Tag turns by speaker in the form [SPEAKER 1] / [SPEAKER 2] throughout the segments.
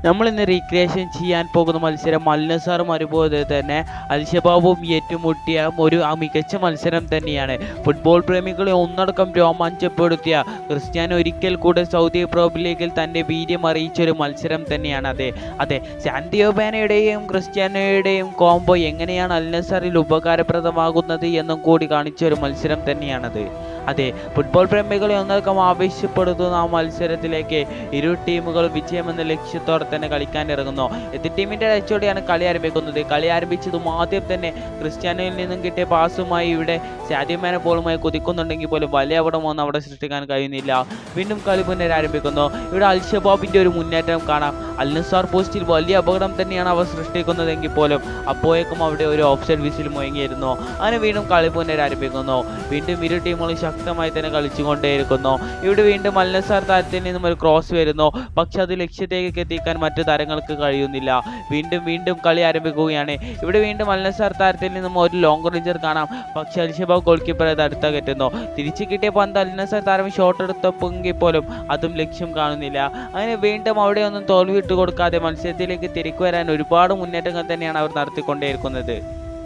[SPEAKER 1] നമ്മൾ ഇന്ന് റീക്രിയേഷൻ ചെയ്യാൻ പോകുന്ന മത്സരം അൽനസാറും അതുപോലെ തന്നെ അൽഷബാബും ഏറ്റുമുട്ടിയ ഒരു ആ മികച്ച മത്സരം തന്നെയാണ് ഫുട്ബോൾ പ്രേമികളെ ഒന്നടക്കം രോമാഞ്ചപ്പെടുത്തിയ ക്രിസ്ത്യാനോ ഒരിക്കൽ കൂടെ സൗദി പ്രോ ലീഗിൽ തൻ്റെ വീര്യം അറിയിച്ച ഒരു മത്സരം തന്നെയാണ് അതെ അതെ സാന്തിയോ ബാനയുടെയും ക്രിസ്ത്യാനോയുടെയും കോംബോ എങ്ങനെയാണ് അൽനസാറിൽ ഉപകാരപ്രദമാകുന്നത് എന്നും കൂടി കാണിച്ച ഒരു മത്സരം തന്നെയാണത് അതെ ഫുട്ബോൾ പ്രേമികളെ ഒന്നടക്കം ആവേശപ്പെടുത്തുന്ന ആ മത്സരത്തിലേക്ക് ഇരു ടീമുകളും വിജയമെന്ന ലക്ഷ്യത്തോടെ തന്നെ കളിക്കാൻ ഇറങ്ങുന്നു എതിർ ടീമിന്റെ ലക്ഷ്യോടെയാണ് കളി ആരംഭിക്കുന്നത് കളി ആരംഭിച്ചതും ആദ്യം തന്നെ ക്രിസ്ത്യാനോയിൽ നിന്നും കിട്ടിയ പാസുമായി ഇവിടെ സാധ്യമാന ബോളുമായി കുതിക്കുന്നുണ്ടെങ്കിൽ പോലും വലിയ അപകടമൊന്നും അവിടെ സൃഷ്ടിക്കാൻ കഴിയുന്നില്ല വീണ്ടും കളി പുനരാരംഭിക്കുന്നു ഇവിടെ അൽഷബാബിന്റെ ഒരു മുന്നേറ്റം കാണാം അൽനസാർ പോസ്റ്റിൽ വലിയ അപകടം തന്നെയാണ് അവർ സൃഷ്ടിക്കുന്നതെങ്കിൽ പോലും അപ്പോഴേക്കും അവിടെ ഒരു ഓപ്ഷൻ വിസിൽ മുഴങ്ങിയിരുന്നു അങ്ങനെ വീണ്ടും കളി പുനരാരംഭിക്കുന്നു വീണ്ടും ഇരു ടീമുകളും ശക്തമായി തന്നെ കളിച്ചുകൊണ്ടേയിരിക്കുന്നു ഇവിടെ വീണ്ടും അൽനസാർ താരത്തിൽ നിന്നും ഒരു ക്രോസ് വരുന്നു പക്ഷെ അത് ലക്ഷ്യത്തേക്ക് എത്തിക്കാൻ മറ്റു താരങ്ങൾക്ക് കഴിയുന്നില്ല വീണ്ടും വീണ്ടും കളി ആരംഭിക്കുകയാണ് ഇവിടെ വീണ്ടും അൽനസാർ താരത്തിൽ നിന്നും ഒരു ലോങ് റേഞ്ചർ കാണാം പക്ഷെ അൽഷബാബ് ഗോൾ കീപ്പർ അത് അടുത്ത കെട്ടുന്നു തിരിച്ചു കിട്ടിയ പന്ത് അൽനസാർ താരം ഷോട്ട് എടുത്തപ്പെങ്കിൽ പോലും അതും ലക്ഷ്യം കാണുന്നില്ല അങ്ങനെ വീണ്ടും അവിടെ ഒന്നും തോൽവി ഇട്ട് കൊടുക്കാതെ മത്സരത്തിലേക്ക് തിരികെ വരാൻ ഒരുപാട് മുന്നേറ്റങ്ങൾ തന്നെയാണ് അവർ നടത്തിക്കൊണ്ടേയിരിക്കുന്നത്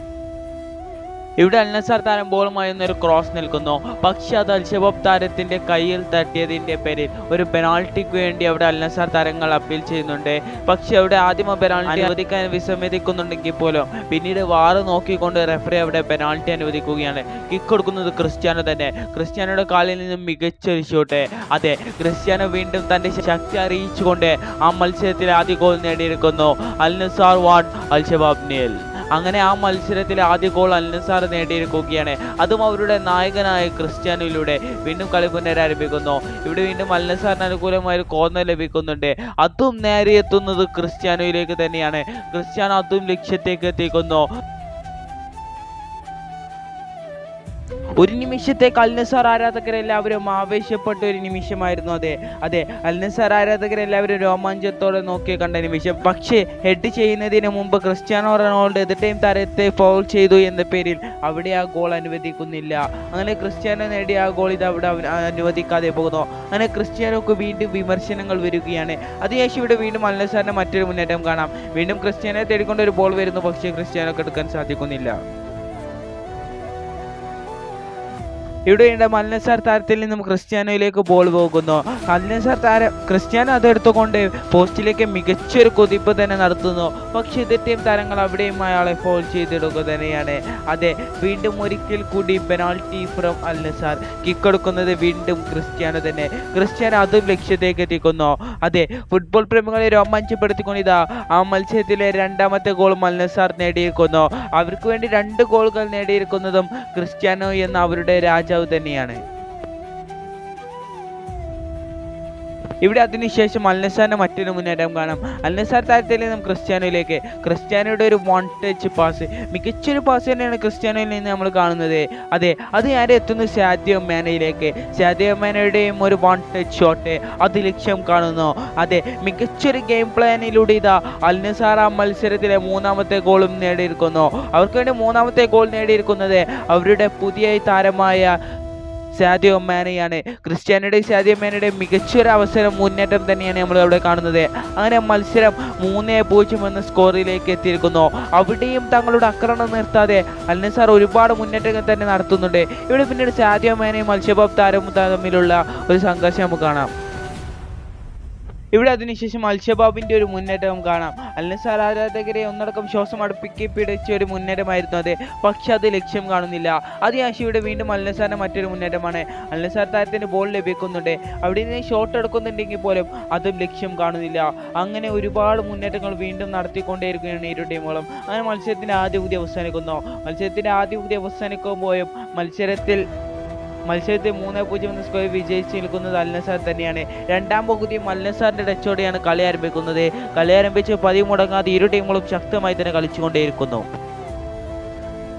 [SPEAKER 1] ഇവിടെ അൽനസാർ താരം ബോളുമായി ഒരു ക്രോസ് നിൽക്കുന്നു പക്ഷെ അത് അൽഷബാബ് താരത്തിന്റെ കയ്യിൽ തട്ടിയതിന്റെ പേരിൽ ഒരു പെനാൾട്ടിക്ക് വേണ്ടി അവിടെ അൽനസാർ താരങ്ങൾ അപ്പീൽ ചെയ്യുന്നുണ്ട് പക്ഷെ അവിടെ ആദ്യം പെനാൾട്ടി അനുവദിക്കാൻ വിസമ്മതിക്കുന്നുണ്ടെങ്കിൽ പോലും പിന്നീട് വാറ് നോക്കിക്കൊണ്ട് റെഫറി അവിടെ പെനാൾട്ടി അനുവദിക്കുകയാണ് കിക്ക് കൊടുക്കുന്നത് ക്രിസ്ത്യാനോ തന്നെ ക്രിസ്ത്യാനോയുടെ കാലിൽ നിന്നും മികച്ച ഒരു ഷോട്ട് അതെ ക്രിസ്ത്യാനോ വീണ്ടും തന്റെ ശക്തി അറിയിച്ചുകൊണ്ട് ആ മത്സരത്തിൽ ആദ്യ ഗോൾ നേടിയിരിക്കുന്നു അൽനസാർ വാൺ അൽഷബാബ് നിൽ അങ്ങനെ ആ മത്സരത്തിൽ ആദ്യ ഗോൾ അൽനസാർ നേടിയിരിക്കുകയാണ് അതും അവരുടെ നായകനായ ക്രിസ്ത്യാനോയിലൂടെ വീണ്ടും കളി പുനരാരംഭിക്കുന്നു ഇവിടെ വീണ്ടും അൽനസാറിന് അനുകൂലമായ ഒരു കോർണർ ലഭിക്കുന്നുണ്ട് അതും നേരെ എത്തുന്നത് ക്രിസ്ത്യാനോയിലേക്ക് തന്നെയാണ് ക്രിസ്ത്യാനോ അതും ലക്ഷ്യത്തേക്ക് എത്തിക്കുന്നു ഒരു നിമിഷത്തേക്ക് അൽനസാർ ആരാധകരെല്ലാവരും ആവേശപ്പെട്ട ഒരു നിമിഷമായിരുന്നു അതെ അതെ അൽനസാർ ആരാധകരെല്ലാവരും രോമാഞ്ചത്തോടെ നോക്കി കണ്ട നിമിഷം പക്ഷേ ഹെഡ് ചെയ്യുന്നതിന് മുമ്പ് ക്രിസ്ത്യാനോ റൊണാൾഡോ എതിർ ടീം താരത്തെ ഫൗൾ ചെയ്തു എന്ന പേരിൽ അവിടെ ആ ഗോൾ അനുവദിക്കുന്നില്ല അങ്ങനെ ക്രിസ്ത്യാനോ നേടിയ ആ ഗോൾ ഇത് അവിടെ അവ- അനുവദിക്കാതെ പോകുന്നു അങ്ങനെ ക്രിസ്ത്യാനോക്ക് വീണ്ടും വിമർശനങ്ങൾ വരികയാണ് അതിനുശേഷം ഇവിടെ വീണ്ടും അൽനസാറിന്റെ മറ്റൊരു മുന്നേറ്റം കാണാം വീണ്ടും ക്രിസ്ത്യാനോ തേടിക്കൊണ്ട് ഒരു ബോൾ വരുന്നു പക്ഷേ ക്രിസ്ത്യാനോക്ക് എടുക്കാൻ സാധിക്കുന്നില്ല ഇവിടെ ഉണ്ട് മൽനസാർ താരത്തിൽ നിന്നും ക്രിസ്ത്യാനോയിലേക്ക് ബോൾ പോകുന്നു മൽനസാർ താരം ക്രിസ്ത്യാനോ അതെടുത്തുകൊണ്ട് പോസ്റ്റിലേക്ക് മികച്ചൊരു കുതിപ്പ് തന്നെ നടത്തുന്നു പക്ഷേ എതിർ ടീം താരങ്ങൾ അവിടെയും അയാളെ ഫോൾ ചെയ്തിടുക തന്നെയാണ് അതെ വീണ്ടും ഒരിക്കൽ കൂടി പെനാൾട്ടി ഫ്രം അൽനസാർ കിക്ക് എടുക്കുന്നത് വീണ്ടും ക്രിസ്ത്യാനോ തന്നെ ക്രിസ്ത്യാനോ അതും ലക്ഷ്യത്തേക്ക് എത്തിക്കുന്നു അതെ ഫുട്ബോൾ പ്രേമികളെ രോമാഞ്ചപ്പെടുത്തിക്കൊണ്ട് ഇതാ ആ മത്സരത്തിലെ രണ്ടാമത്തെ ഗോൾ മൽനസാർ നേടിയിരിക്കുന്നു അവർക്ക് വേണ്ടി രണ്ട് ഗോളുകൾ നേടിയിരിക്കുന്നതും ക്രിസ്ത്യാനോ എന്ന അവരുടെ രാജാവ് തന്നെയാണ് ഇവിടെ അതിനുശേഷം അൽനസാറിന്റെ മറ്റൊരു മുന്നേറ്റം കാണാം അൽനസാർ താരത്തിൽ നിന്നും ക്രിസ്ത്യാനോയിലേക്ക് ക്രിസ്ത്യാനോയുടെ ഒരു വൺ ടച്ച് പാസ് മികച്ചൊരു പാസ് തന്നെയാണ് ക്രിസ്ത്യാനോയിൽ നിന്ന് നമ്മൾ കാണുന്നത് അതെ അത് ആരെ എത്തുന്നു സാദ്യോ മേനയിലേക്ക് സാദ്യോ മേനയുടെയും ഒരു വൺ ടച്ച് ഷോട്ട് അത് ലക്ഷ്യം കാണുന്നു അതെ മികച്ചൊരു ഗെയിം പ്ലാനിലൂടെ ഇതാ അൽനസാർ ആ മത്സരത്തിലെ മൂന്നാമത്തെ ഗോളും നേടിയിരിക്കുന്നു അവർക്ക് വേണ്ടി മൂന്നാമത്തെ ഗോൾ നേടിയിരിക്കുന്നത് അവരുടെ പുതിയ താരമായ സാദിയോ മാനയാണ് ക്രിസ്ത്യാനോയുടെ സാദിയോ മാനയുടെ മികച്ചൊരു അവസരം മുന്നേറ്റം തന്നെയാണ് നമ്മൾ അവിടെ കാണുന്നത് അങ്ങനെ മത്സരം മൂന്ന് പൂജ്യം എന്ന സ്കോറിലേക്ക് എത്തിയിരിക്കുന്നു അവിടെയും തങ്ങളുടെ ആക്രമണം നിർത്താതെ അൽനസാർ ഒരുപാട് മുന്നേറ്റങ്ങൾ തന്നെ നടത്തുന്നുണ്ട് ഇവിടെ പിന്നീട് സാദിയോ മാനയും അൽഷബാബ് താരവും തമ്മിലുള്ള ഒരു സംഘർഷം നമുക്ക് കാണാം ഇവിടെ അതിനുശേഷം അൽഷബാബിന്റെ ഒരു മുന്നേറ്റം കാണാം അൽനസാർ ആരാധകരെ ഒന്നടക്കം ശ്വാസം അടുപ്പിക്കി പിടിച്ച ഒരു മുന്നേറ്റമായിരുന്നു അത് പക്ഷെ അത് ലക്ഷ്യം കാണുന്നില്ല അതിനുശേഷം ഇവിടെ വീണ്ടും അൽനസാറിന്റെ മറ്റൊരു മുന്നേറ്റമാണ് അൽനസാർ താരത്തിന് ബോൾ ലഭിക്കുന്നുണ്ട് അവിടെ നിന്ന് ഷോട്ട് എടുക്കുന്നുണ്ടെങ്കിൽ പോലും അതും ലക്ഷ്യം കാണുന്നില്ല അങ്ങനെ ഒരുപാട് മുന്നേറ്റങ്ങൾ വീണ്ടും നടത്തിക്കൊണ്ടേയിരിക്കുകയാണ് ഇരു ടീമുകളും അങ്ങനെ മത്സരത്തിന്റെ ആദ്യ പകുതി അവസാനിക്കുന്നു മത്സരത്തിന്റെ ആദ്യ പകുതി അവസാനിക്കുമ്പോഴും മത്സരത്തിൽ മത്സരത്തിൽ മൂന്ന് പൂജ്യം എന്ന സ്കോർ വിജയിച്ച് നിൽക്കുന്നത് അൽനസാർ തന്നെയാണ് രണ്ടാം പകുതിയും അൽനസാറിന്റെ ടച്ചോടെയാണ് കളി ആരംഭിക്കുന്നത് കളി ആരംഭിച്ച് പതിവ് മുടങ്ങാതെ ഇരു ടീമുകളും ശക്തമായി തന്നെ കളിച്ചുകൊണ്ടേയിരിക്കുന്നു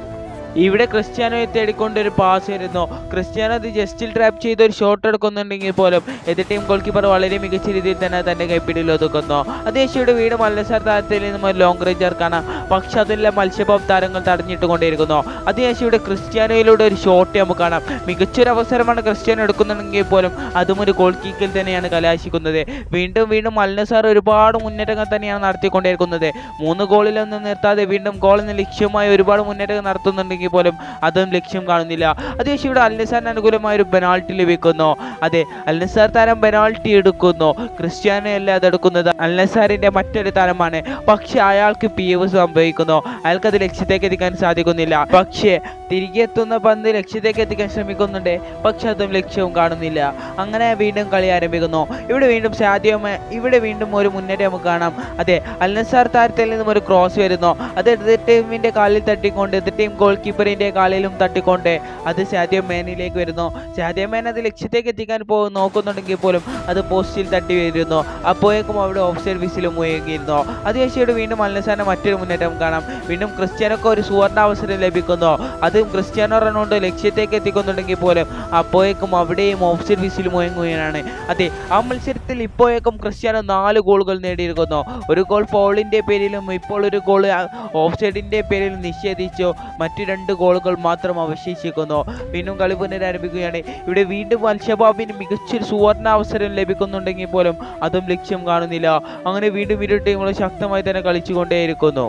[SPEAKER 1] ഇവിടെ ക്രിസ്ത്യാനോയെ തേടിക്കൊണ്ട് ഒരു പാസ് വരുന്നു ക്രിസ്ത്യാനോ അത് ജസ്റ്റിൽ ട്രാപ്പ് ചെയ്ത് ഒരു ഷോട്ട് എടുക്കുന്നുണ്ടെങ്കിൽ പോലും എതിർ ടീം ഗോൾ കീപ്പർ വളരെ മികച്ച രീതിയിൽ തന്നെ തന്റെ കൈപ്പിടിയിൽ ഒതുക്കുന്നു അതേശയുടെ വീട് മത്സര താരത്തിൽ നിന്നും ഒരു ലോങ് റേഞ്ചർ കാണാം പക്ഷെ അതിലെ മത്സ്യബോബ് താരങ്ങൾ തടഞ്ഞിട്ടുകൊണ്ടിരിക്കുന്നു അതേശയുടെ ക്രിസ്ത്യാനോയിലൂടെ ഒരു ഷോട്ട് നമുക്ക് കാണാം മികച്ചൊരു അവസരമാണ് ക്രിസ്ത്യാനോ എടുക്കുന്നുണ്ടെങ്കിൽ പോലും അതും ഒരു ഗോൾ കിക്കിൽ തന്നെയാണ് കലാശിക്കുന്നത് വീണ്ടും വീണ്ടും മൽനസാർ ഒരുപാട് മുന്നേറ്റങ്ങൾ തന്നെയാണ് നടത്തിക്കൊണ്ടിരിക്കുന്നത് മൂന്ന് ഗോളിലൊന്നും നിർത്താതെ വീണ്ടും ഗോളിന് ലക്ഷ്യമായി ഒരുപാട് മുന്നേറ്റങ്ങൾ നടത്തുന്നുണ്ടെങ്കിൽ പോലും അതും ലക്ഷ്യം കാണുന്നില്ല അതേശം ഇവിടെ അൽനസാറിന് അനുകൂലമായ ഒരു പെനാൾട്ടി ലഭിക്കുന്നു അതെ അൽനസാർ താരം പെനാൾട്ടി എടുക്കുന്നു ക്രിസ്ത്യാനോ അല്ല അത് എടുക്കുന്നത് അൽനസാറിന്റെ മറ്റൊരു താരമാണ് പക്ഷെ അയാൾക്ക് പി എഫ് സംഭവിക്കുന്നു അയാൾക്ക് അത് ലക്ഷ്യത്തേക്ക് എത്തിക്കാൻ സാധിക്കുന്നില്ല പക്ഷേ തിരികെ എത്തുന്ന പന്ത് ലക്ഷ്യത്തേക്ക് എത്തിക്കാൻ ശ്രമിക്കുന്നുണ്ട് പക്ഷെ അതും ലക്ഷ്യവും കാണുന്നില്ല അങ്ങനെ വീണ്ടും കളി ആരംഭിക്കുന്നു ഇവിടെ വീണ്ടും സാധ്യമ ഇവിടെ വീണ്ടും ഒരു മുന്നേറ്റം നമുക്ക് കാണാം അതെ അൽനസാർ താരത്തിൽ നിന്നും ഒരു ക്രോസ് വരുന്നു അത് എതിർ ടീമിന്റെ കാലിൽ തട്ടിക്കൊണ്ട് എതിർ ടീം ഗോൾ കീപ്പറിന്റെ കാലിലും തട്ടിക്കൊണ്ട് അത് സാധ്യ മേനിലേക്ക് വരുന്നു സാധ്യ മേൻ അത് ലക്ഷ്യത്തേക്ക് എത്തിക്കാൻ പോ നോക്കുന്നുണ്ടെങ്കിൽ പോലും അത് പോസ്റ്റിൽ തട്ടി വരുന്നു അപ്പോഴേക്കും അവിടെ ഓഫ് സൈഡ് വിസിലും മുയങ്ങിയിരുന്നു അതിനുശേഷം വീണ്ടും അൽനസാറിന്റെ മറ്റൊരു മുന്നേറ്റം കാണാം വീണ്ടും ക്രിസ്ത്യാനോക്ക് ഒരു സുവർണ അവസരം ലഭിക്കുന്നു അതും ക്രിസ്ത്യാനോ റൊണാൾഡോ ലക്ഷ്യത്തേക്ക് എത്തിക്കുന്നുണ്ടെങ്കിൽ പോലും അപ്പോഴേക്കും അവിടെയും ഓഫ് സൈഡ് വിസിൽ മുയങ്ങുകയാണ് അതെ ആ മത്സരത്തിൽ ഇപ്പോഴേക്കും ക്രിസ്ത്യാനോ നാല് ഗോളുകൾ നേടിയിരിക്കുന്നു ഒരു ഗോൾ ഫൗളിന്റെ പേരിലും ഇപ്പോൾ ഒരു ഗോൾ ഓഫ് സൈഡിന്റെ പേരിൽ നിഷേധിച്ചു മറ്റു രണ്ട് ഗോളുകൾ മാത്രം അവശേഷിക്കുന്നു വീണ്ടും കളി പുനരാരംഭിക്കുകയാണ് ഇവിടെ വീണ്ടും അൽഷബാബിന് മികച്ചൊരു സുവർണ അവസരം ലഭിക്കുന്നുണ്ടെങ്കിൽ പോലും അതും ലക്ഷ്യം കാണുന്നില്ല അങ്ങനെ വീണ്ടും ഇരു ടീമുകളും ശക്തമായി തന്നെ കളിച്ചുകൊണ്ടേയിരിക്കുന്നു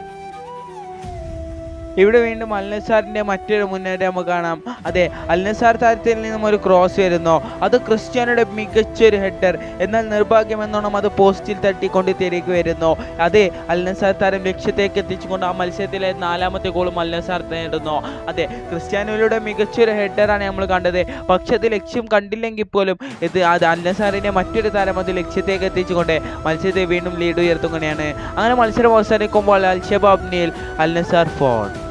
[SPEAKER 1] ഇവിടെ വീണ്ടും അൽനസാറിന്റെ മറ്റൊരു മുന്നേറ്റം നമുക്ക് കാണാം അതെ അൽനസാർ താരത്തിൽ നിന്നും ഒരു ക്രോസ് വരുന്നു അത് ക്രിസ്ത്യാനോയുടെ മികച്ചൊരു ഹെഡർ എന്നാൽ നിർഭാഗ്യമെന്നോണം അത് പോസ്റ്റിൽ തട്ടിക്കൊണ്ട് തിരികെ വരുന്നു അതെ അൽനസാർ താരം ലക്ഷ്യത്തേക്ക് എത്തിച്ചുകൊണ്ട് ആ മത്സരത്തിലെ നാലാമത്തെ ഗോളും അൽനസാർ നേടുന്നു അതെ ക്രിസ്ത്യാനോയുടെ മികച്ചൊരു ഹെഡറാണ് നമ്മൾ കണ്ടത് പക്ഷെ അത് ലക്ഷ്യം കണ്ടില്ലെങ്കിൽ പോലും ഇത് അത് അൽനസാറിന്റെ മറ്റൊരു താരം അത് ലക്ഷ്യത്തേക്ക് എത്തിച്ചുകൊണ്ട് മത്സരത്തെ വീണ്ടും ലീഡ് ഉയർത്തുകയാണ് അങ്ങനെ മത്സരം അവസാനിക്കുമ്പോൾ അൽ ഷബാബ് നീൽ അൽനസാർ ഫോൺ